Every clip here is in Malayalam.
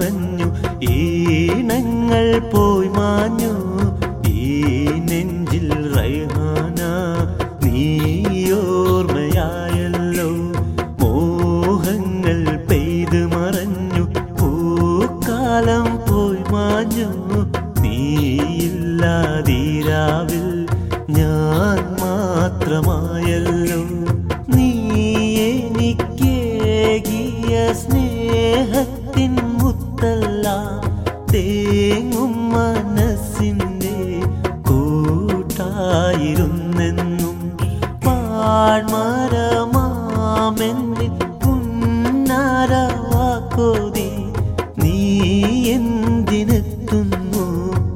മറഞ്ഞു ഈണങ്ങൾ പോയി മാഞ്ഞു ഈ നെഞ്ചിൽ റൈഹാന നീയോർമ്മയായല്ലോ മോഹങ്ങൾ പെയ്ത് മറഞ്ഞു പൂക്കാലം പോയി മാഞ്ഞു നീയില്ലാതീരാവിൽ ഞാൻ മാത്രമായല്ലോ നീ എനിക്കേകിയ സ്നേഹത്തിൻ മുത്തല്ല തേങ്ങും മനസ്സിൻ്റെ കൂട്ടായിരുന്നെന്നും പാഴ്മരമാമെന്നിൽ പുന്നാരവാക്കോതി നീ എന്തിനെത്തുന്നു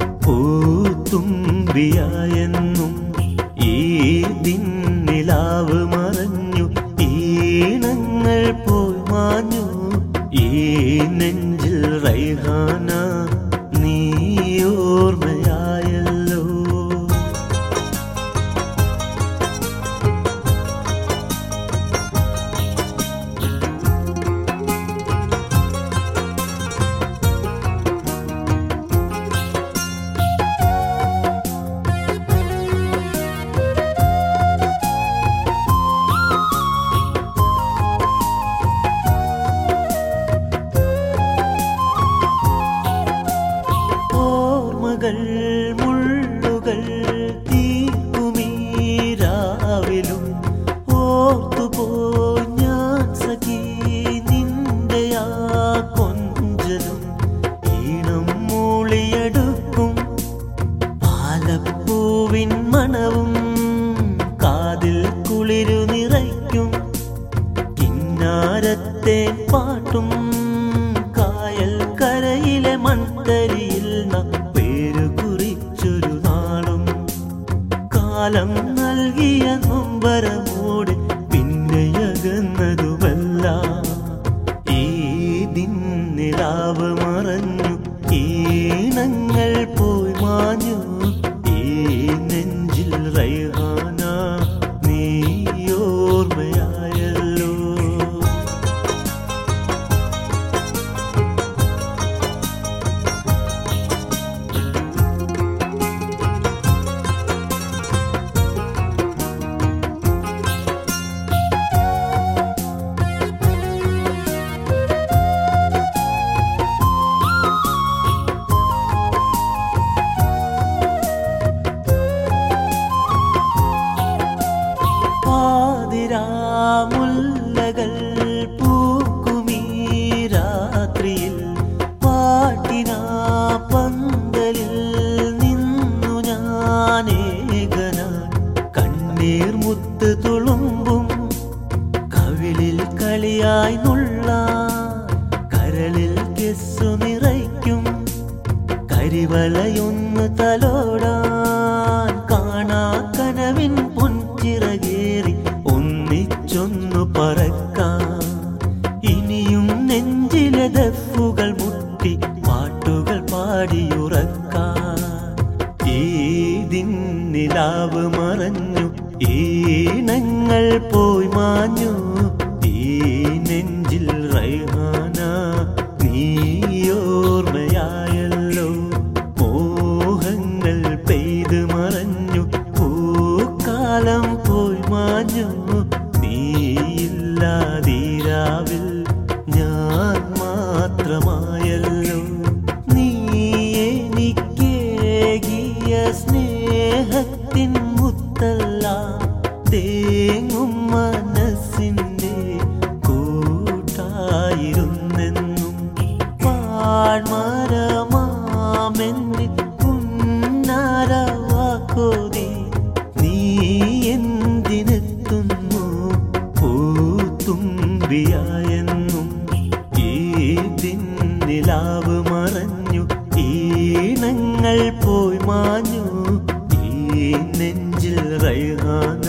പൂത്തുമ്പിയായെന്നും ഈ ദിന്നിലാവ് മറഞ്ഞു ഈണങ്ങൾ പോയി മാഞ്ഞു ഈ നെഞ്ചിൽ റൈഹാന നീ ഓർമ്മയായല്ലോ ഓർമ്മകൾ മുള്ളുകൾ തീർക്കുമീരാവിലും ഓർത്തുപോയി ഞാൻ സഖി നിന്റെ ആ കൊഞ്ചലും ഈണം മൂളിയെടുക്കും പാലപ്പൂവിൻ മണവും കാതിൽ കുളിരു നിറയ്ക്കും കിന്നാരത്തെ പാട്ടും കായൽ കരയിലെ മൺതരിയിൽ നാം പേരു കുറിച്ചൊരു നാളും കാലം നൽകിയ നൊമ്പരമോട് പിന്നെയകന്നതുമല്ല ഈ ദിന്നിലാവ് മറഞ്ഞു ഈണങ്ങൾ പോയി മാഞ്ഞു ഈ നെഞ്ചിൽ റൈഹാന നീ ഓർമ്മയായല്ലോ പാതിരാമുല്ലകൾ പൂക്കുമീ രാത്രിയിൽ പാട്ടിനാ പന്തലിൽ നിന്നു ഞാനേകനാൻ കണ്ണീർ മുത്ത് തുളുമ്പും കവിളിൽ കളിയായി നുള്ള കരളിൽ കെസ്സു നിറയ്ക്കും കരിവളയൊന്ന് തലോടാൻ കാണാ കനവിൻ പൊൻചിറകേറി ഒന്നിച്ചൊന്നു പറക്കാൻ ഇനിയും നെഞ്ചിലെ ദഫുകൾ മുട്ടി പാട്ടുകൾ പാടിയുറക്കാൻ ഈ ദിന്നിലാവ് മറഞ്ഞു ഈണങ്ങൾ പോയി മാഞ്ഞു ഈ നെഞ്ചിൽ റൈഹാന നീയോർമ്മയായല്ലോ മോഹങ്ങൾ പെയ്ത് മറഞ്ഞു പൂക്കാലം പോയി മാഞ്ഞു നീയില്ലാതീരാവിൽ ഞാൻ മാത്രമായല്ലോ നീ എനിക്കേകിയ സ്നേഹത്തിൻ മുത്തല്ല തേങ്ങും മനസ്സിൻ്റെ കൂട്ടായിരുന്നെന്നും പാഴ്മരമാമെന്നിൽ പുന്നാരവാക്കോതി നീ എന്തിനെത്തുന്നു പൂത്തുമ്പിയായെന്നും ഈ ദിന്നിലാവ് മറഞ്ഞു ഈണങ്ങൾ പോയി മാഞ്ഞു ഈ നെഞ്ചിൽ റൈഹാന